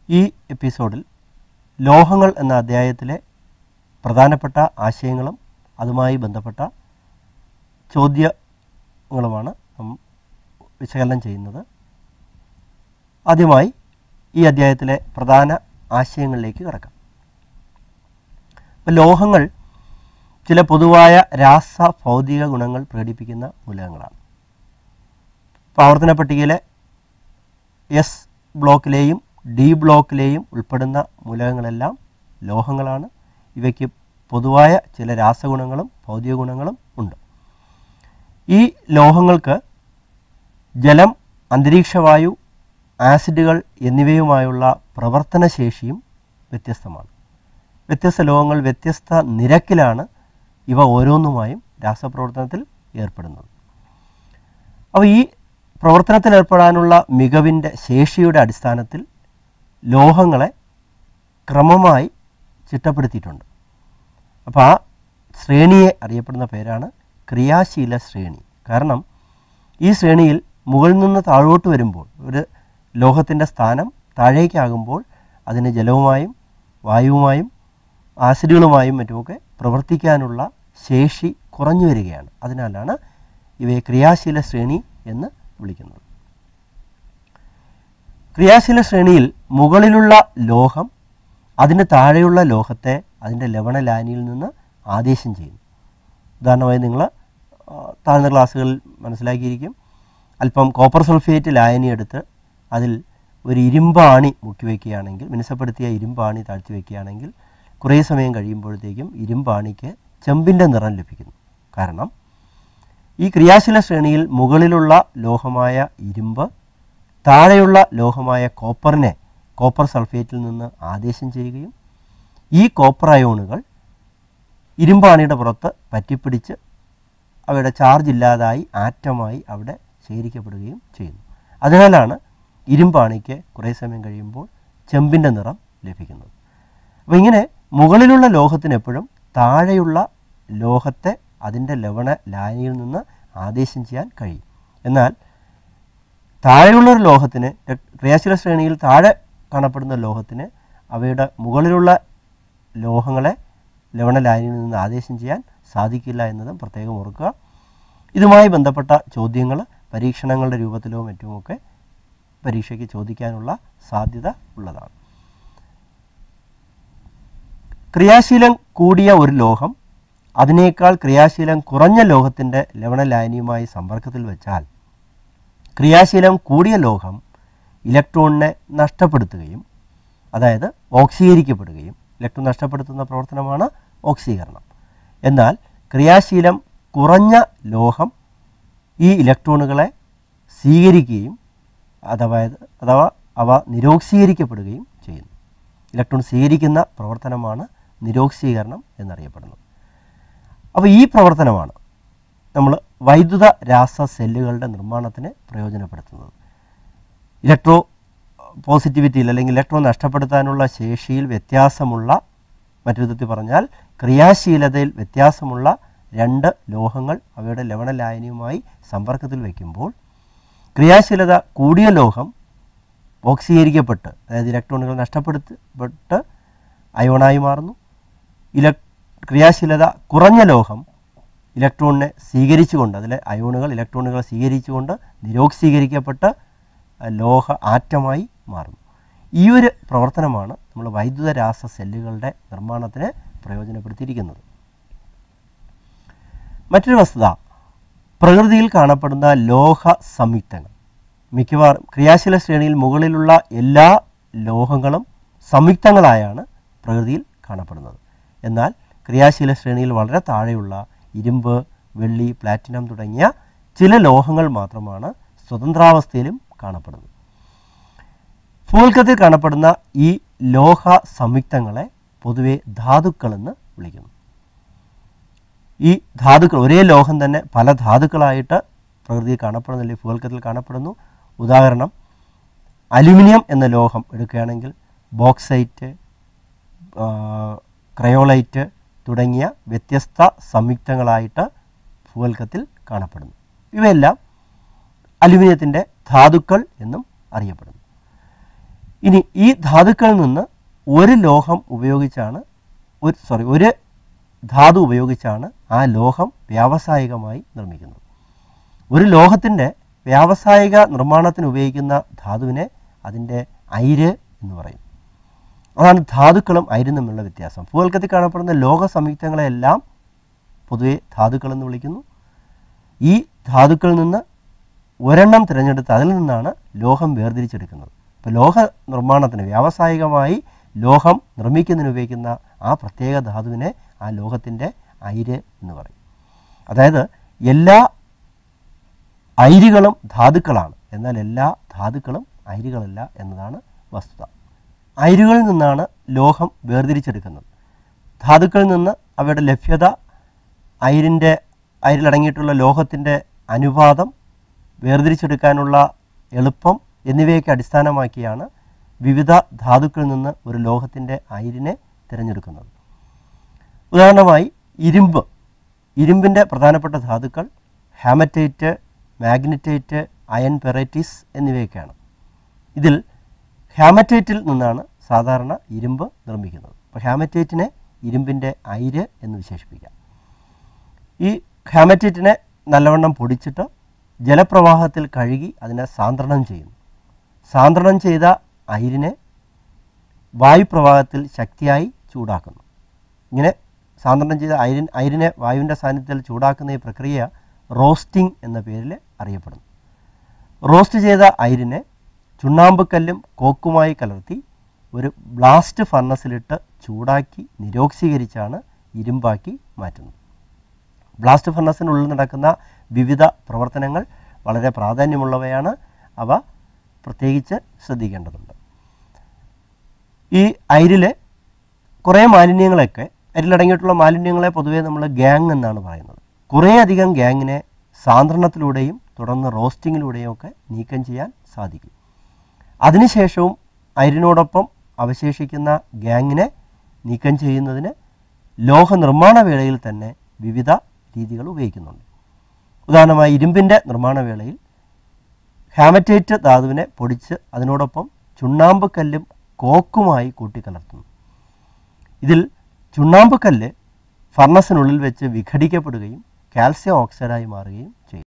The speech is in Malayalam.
ഈ എപ്പിസോഡിൽ ലോഹങ്ങൾ എന്ന അധ്യായത്തിലെ പ്രധാനപ്പെട്ട ആശയങ്ങളും അതുമായി ബന്ധപ്പെട്ട ചോദ്യങ്ങളുമാണ് നാം വിശകലനം ചെയ്യുന്നത് ആദ്യമായി ഈ അധ്യായത്തിലെ പ്രധാന ആശയങ്ങളിലേക്ക് കിടക്കാം അപ്പോൾ ലോഹങ്ങൾ ചില പൊതുവായ രാസ ഭൗതിക ഗുണങ്ങൾ പ്രകടിപ്പിക്കുന്ന മൂലകങ്ങളാണ് പ്രവർത്തന പട്ടികയിലെ എസ് ബ്ലോക്കിലെയും ഡി ബ്ലോക്കിലെയും ഉൾപ്പെടുന്ന മൂലകങ്ങളെല്ലാം ലോഹങ്ങളാണ് ഇവയ്ക്ക് പൊതുവായ ചില രാസഗുണങ്ങളും ഭൗതിക ഗുണങ്ങളും ഉണ്ട് ഈ ലോഹങ്ങൾക്ക് ജലം അന്തരീക്ഷവായു ആസിഡുകൾ എന്നിവയുമായുള്ള പ്രവർത്തനശേഷിയും വ്യത്യസ്തമാണ് വ്യത്യസ്ത ലോഹങ്ങൾ വ്യത്യസ്ത നിരക്കിലാണ് ഇവ ഓരോന്നുമായും രാസപ്രവർത്തനത്തിൽ ഏർപ്പെടുന്നത് അപ്പോൾ ഈ പ്രവർത്തനത്തിൽ ഏർപ്പെടാനുള്ള മികവിൻ്റെ ശേഷിയുടെ അടിസ്ഥാനത്തിൽ ലോഹങ്ങളെ ക്രമമായി ചിട്ടപ്പെടുത്തിയിട്ടുണ്ട് അപ്പോൾ ആ ശ്രേണിയെ അറിയപ്പെടുന്ന പേരാണ് ക്രിയാശീല ശ്രേണി കാരണം ഈ ശ്രേണിയിൽ മുകളിൽ നിന്ന് താഴോട്ട് വരുമ്പോൾ ഒരു ലോഹത്തിൻ്റെ സ്ഥാനം താഴേക്കാകുമ്പോൾ അതിന് ജലവുമായും വായുവുമായും ആസിഡുകളുമായും മറ്റുമൊക്കെ പ്രവർത്തിക്കാനുള്ള ശേഷി കുറഞ്ഞു വരികയാണ് അതിനാലാണ് ഇവയെ ക്രിയാശീല ശ്രേണി എന്ന് വിളിക്കുന്നത് ക്രിയാശീല ശ്രേണിയിൽ മുകളിലുള്ള ലോഹം അതിന് താഴെയുള്ള ലോഹത്തെ അതിൻ്റെ ലവണലാനിയിൽ നിന്ന് ആദേശം ചെയ്യുന്നു ഉദാഹരണമായി നിങ്ങൾ താഴ്ന്ന ക്ലാസ്സുകളിൽ മനസ്സിലാക്കിയിരിക്കും അല്പം കോപ്പർ സൾഫേറ്റ് ലായനി എടുത്ത് അതിൽ ഒരു ഇരുമ്പാണി മുക്കി വയ്ക്കുകയാണെങ്കിൽ മിനുസപ്പെടുത്തിയ ഇരുമ്പാണി താഴ്ത്തി വയ്ക്കുകയാണെങ്കിൽ കുറേ സമയം കഴിയുമ്പോഴത്തേക്കും ഇരുമ്പാണിക്ക് ചെമ്പിൻ്റെ നിറം ലഭിക്കുന്നു കാരണം ഈ ക്രിയാശീല ശ്രേണിയിൽ മുകളിലുള്ള ലോഹമായ ഇരുമ്പ് താഴെയുള്ള ലോഹമായ കോപ്പറിനെ കോപ്പർ സൾഫേറ്റിൽ നിന്ന് ആദേശം ചെയ്യുകയും ഈ കോപ്പർ അയോണുകൾ ഇരുമ്പാണിയുടെ പുറത്ത് പറ്റിപ്പിടിച്ച് അവയുടെ ചാർജ് ഇല്ലാതായി ആറ്റമായി അവിടെ ശേഖരിക്കപ്പെടുകയും ചെയ്യുന്നു അതിനാലാണ് ഇരുമ്പാണിക്ക് കുറേ സമയം കഴിയുമ്പോൾ ചെമ്പിൻ്റെ നിറം ലഭിക്കുന്നത് അപ്പോൾ ഇങ്ങനെ മുകളിലുള്ള ലോഹത്തിന് എപ്പോഴും താഴെയുള്ള ലോഹത്തെ അതിൻ്റെ ലവണ ലായനിയിൽ നിന്ന് ആദേശം ചെയ്യാൻ കഴിയും എന്നാൽ താഴെയുള്ള ഒരു ലോഹത്തിന് ക്രിയാശീല ശ്രേണിയിൽ താഴെ കാണപ്പെടുന്ന ലോഹത്തിന് അവയുടെ മുകളിലുള്ള ലോഹങ്ങളെ ലവണ ലായനിയിൽ നിന്ന് ആദേശം ചെയ്യാൻ സാധിക്കില്ല എന്നതും പ്രത്യേകം ഓർക്കുക ഇതുമായി ബന്ധപ്പെട്ട ചോദ്യങ്ങൾ പരീക്ഷണങ്ങളുടെ രൂപത്തിലോ മറ്റുമൊക്കെ പരീക്ഷയ്ക്ക് ചോദിക്കാനുള്ള സാധ്യത ഉള്ളതാണ് ക്രിയാശീലം കൂടിയ ഒരു ലോഹം അതിനേക്കാൾ ക്രിയാശീലം കുറഞ്ഞ ലോഹത്തിൻ്റെ ലവണലായനിയുമായി സമ്പർക്കത്തിൽ വെച്ചാൽ ക്രിയാശീലം കൂടിയ ലോഹം ഇലക്ട്രോണിനെ നഷ്ടപ്പെടുത്തുകയും അതായത് ഓക്സീകരിക്കപ്പെടുകയും ഇലക്ട്രോൺ നഷ്ടപ്പെടുത്തുന്ന പ്രവർത്തനമാണ് ഓക്സീകരണം എന്നാൽ ക്രിയാശീലം കുറഞ്ഞ ലോഹം ഈ ഇലക്ട്രോണുകളെ സ്വീകരിക്കുകയും അഥവാ അഥവാ അവ നിരോക്സീകരിക്കപ്പെടുകയും ചെയ്യുന്നു ഇലക്ട്രോൺ സ്വീകരിക്കുന്ന പ്രവർത്തനമാണ് നിരോക്സീകരണം എന്നറിയപ്പെടുന്നത് അപ്പോൾ ഈ പ്രവർത്തനമാണ് നമ്മൾ വൈദ്യുത രാസ സെല്ലുകളുടെ നിർമ്മാണത്തിന് പ്രയോജനപ്പെടുത്തുന്നത് ഇലക്ട്രോ പോസിറ്റിവിറ്റിയിൽ അല്ലെങ്കിൽ ഇലക്ട്രോൺ നഷ്ടപ്പെടുത്താനുള്ള ശേഷിയിൽ വ്യത്യാസമുള്ള മറ്റൊരു വിധത്തിൽ പറഞ്ഞാൽ ക്രിയാശീലതയിൽ വ്യത്യാസമുള്ള രണ്ട് ലോഹങ്ങൾ അവയുടെ ലവണലായനിയുമായി സമ്പർക്കത്തിൽ വയ്ക്കുമ്പോൾ ക്രിയാശീലത കൂടിയ ലോഹം ഓക്സീകരിക്കപ്പെട്ട് അതായത് ഇലക്ട്രോണുകൾ നഷ്ടപ്പെടുത്തപ്പെട്ട് അയോണായി മാറുന്നു ഇല ക്രിയാശീലത കുറഞ്ഞ ലോഹം ഇലക്ട്രോണിനെ സ്വീകരിച്ചുകൊണ്ട് അതിലെ അയോണുകൾ ഇലക്ട്രോണുകളെ സ്വീകരിച്ചുകൊണ്ട് നിരോക്സീകരിക്കപ്പെട്ട് ലോഹ ആറ്റമായി മാറുന്നു ഈ ഒരു പ്രവർത്തനമാണ് നമ്മൾ വൈദ്യുത രാസ സെല്ലുകളുടെ നിർമ്മാണത്തിന് പ്രയോജനപ്പെടുത്തിയിരിക്കുന്നത് മറ്റൊരു വസ്തുത പ്രകൃതിയിൽ കാണപ്പെടുന്ന ലോഹ സംയുക്തങ്ങൾ മിക്കവാറും ക്രിയാശീല ശ്രേണിയിൽ മുകളിലുള്ള എല്ലാ ലോഹങ്ങളും സംയുക്തങ്ങളായാണ് പ്രകൃതിയിൽ കാണപ്പെടുന്നത് എന്നാൽ ക്രിയാശീല ശ്രേണിയിൽ വളരെ താഴെയുള്ള ഇരുമ്പ് വെള്ളി പ്ലാറ്റിനം തുടങ്ങിയ ചില ലോഹങ്ങൾ മാത്രമാണ് സ്വതന്ത്രാവസ്ഥയിലും കാണപ്പെടുന്നത് ഭൂവൽക്കത്തിൽ കാണപ്പെടുന്ന ഈ ലോഹ സംയുക്തങ്ങളെ പൊതുവെ ധാതുക്കളെന്ന് വിളിക്കുന്നു ഈ ധാതുക്കൾ ഒരേ ലോഹം തന്നെ പല ധാതുക്കളായിട്ട് പ്രകൃതിയിൽ കാണപ്പെടുന്നില്ല ഭൂവൽക്കത്തിൽ കാണപ്പെടുന്നു ഉദാഹരണം അലുമിനിയം എന്ന ലോഹം എടുക്കുകയാണെങ്കിൽ ബോക്സൈറ്റ് ക്രയോളൈറ്റ് തുടങ്ങിയ വ്യത്യസ്ത സംയുക്തങ്ങളായിട്ട് ഭൂവൽക്കത്തിൽ കാണപ്പെടുന്നു ഇവയെല്ലാം അലുമിനിയത്തിൻ്റെ ധാതുക്കൾ എന്നും അറിയപ്പെടുന്നു ഇനി ഈ ധാതുക്കളിൽ നിന്ന് ഒരു ലോഹം ഉപയോഗിച്ചാണ് ഒരു സോറി ഒരു ധാതു ഉപയോഗിച്ചാണ് ആ ലോഹം വ്യാവസായികമായി നിർമ്മിക്കുന്നത് ഒരു ലോഹത്തിൻ്റെ വ്യാവസായിക നിർമ്മാണത്തിന് ഉപയോഗിക്കുന്ന ധാതുവിനെ അതിൻ്റെ അയിര് എന്ന് പറയും അതാണ് ധാതുക്കളും അയിരും തമ്മിലുള്ള വ്യത്യാസം ഭൂവൽക്കത്തിൽ കാണപ്പെടുന്ന ലോഹ സംയുക്തങ്ങളെല്ലാം പൊതുവെ ധാതുക്കൾ എന്ന് വിളിക്കുന്നു ഈ ധാതുക്കളിൽ നിന്ന് ഒരെണ്ണം തിരഞ്ഞെടുത്ത് അതിൽ നിന്നാണ് ലോഹം വേർതിരിച്ചെടുക്കുന്നത് ഇപ്പോൾ ലോഹ നിർമ്മാണത്തിന് വ്യാവസായികമായി ലോഹം നിർമ്മിക്കുന്നതിന് ഉപയോഗിക്കുന്ന ആ പ്രത്യേക ധാതുവിനെ ആ ലോഹത്തിൻ്റെ അയിര് എന്ന് പറയും അതായത് എല്ലാ അയിരുകളും ധാതുക്കളാണ് എന്നാൽ എല്ലാ ധാതുക്കളും അയിരുകളല്ല എന്നതാണ് വസ്തുത അയിരുകളിൽ നിന്നാണ് ലോഹം വേർതിരിച്ചെടുക്കുന്നത് ധാതുക്കളിൽ നിന്ന് അവയുടെ ലഭ്യത അയിരിൻ്റെ അയിരിലടങ്ങിയിട്ടുള്ള ലോഹത്തിൻ്റെ അനുപാതം വേർതിരിച്ചെടുക്കാനുള്ള എളുപ്പം എന്നിവയൊക്കെ അടിസ്ഥാനമാക്കിയാണ് വിവിധ ധാതുക്കളിൽ നിന്ന് ഒരു ലോഹത്തിൻ്റെ അയിരിനെ തിരഞ്ഞെടുക്കുന്നത് ഉദാഹരണമായി ഇരുമ്പ് ഇരുമ്പിൻ്റെ പ്രധാനപ്പെട്ട ധാതുക്കൾ ഹാമറ്റൈറ്റ് മാഗ്നറ്റൈറ്റ് അയൺ പെറൈറ്റിസ് എന്നിവയൊക്കെയാണ് ഇതിൽ ഹാമറ്റൈറ്റിൽ നിന്നാണ് സാധാരണ ഇരുമ്പ് നിർമ്മിക്കുന്നത് അപ്പോൾ ഹാമറ്റൈറ്റിനെ ഇരുമ്പിൻ്റെ അയിര് എന്ന് വിശേഷിപ്പിക്കാം ഈ ഹാമറ്റൈറ്റിനെ നല്ലവണ്ണം പൊടിച്ചിട്ട് ജലപ്രവാഹത്തിൽ കഴുകി അതിനെ സാന്ദ്രണം ചെയ്യുന്നു സാന്ദ്രണം ചെയ്ത അയിരിനെ വായുപ്രവാഹത്തിൽ ശക്തിയായി ചൂടാക്കുന്നു ഇങ്ങനെ സാന്ദ്രണം ചെയ്ത അയിരിൻ അയിരിനെ വായുവിൻ്റെ സാന്നിധ്യത്തിൽ ചൂടാക്കുന്ന ഈ പ്രക്രിയ റോസ്റ്റിംഗ് എന്ന പേരിൽ അറിയപ്പെടുന്നു റോസ്റ്റ് ചെയ്ത അയിരിനെ ചുണ്ണാമ്പുക്കല്ലും കോക്കുമായി കലർത്തി ഒരു ബ്ലാസ്റ്റ് ഫർണസിലിട്ട് ചൂടാക്കി നിരോക്സീകരിച്ചാണ് ഇരുമ്പാക്കി മാറ്റുന്നത് ബ്ലാസ്റ്റ് ഫർണസിനുള്ളിൽ നടക്കുന്ന വിവിധ പ്രവർത്തനങ്ങൾ വളരെ പ്രാധാന്യമുള്ളവയാണ് അവ പ്രത്യേകിച്ച് ശ്രദ്ധിക്കേണ്ടതുണ്ട് ഈ അയിരിലെ കുറേ മാലിന്യങ്ങളൊക്കെ അരിലടങ്ങിയിട്ടുള്ള മാലിന്യങ്ങളെ പൊതുവേ നമ്മൾ ഗ്യാങ് എന്നാണ് പറയുന്നത് കുറേയധികം ഗ്യാങ്ങിനെ സാന്ദ്രണത്തിലൂടെയും തുടർന്ന് റോസ്റ്റിങ്ങിലൂടെയും ഒക്കെ നീക്കം ചെയ്യാൻ സാധിക്കും അതിനുശേഷവും അരിനോടൊപ്പം അവശേഷിക്കുന്ന ഗ്യാങ്ങിനെ നീക്കം ചെയ്യുന്നതിന് ലോഹ നിർമ്മാണ വേളയിൽ തന്നെ വിവിധ രീതികൾ ഉപയോഗിക്കുന്നുണ്ട് ഉദാഹരണമായി ഇരുമ്പിൻ്റെ നിർമ്മാണ വേളയിൽ ഹാമറ്റേറ്റ് ധാതുവിനെ പൊടിച്ച് അതിനോടൊപ്പം ചുണ്ണാമ്പ് കല്ലും കോക്കുമായി കൂട്ടിക്കലർത്തുന്നു ഇതിൽ ചുണ്ണാമ്പ് കല്ല് ഫർണസിനുള്ളിൽ വെച്ച് വിഘടിക്കപ്പെടുകയും കാൽസ്യം ഓക്സൈഡായി മാറുകയും ചെയ്യും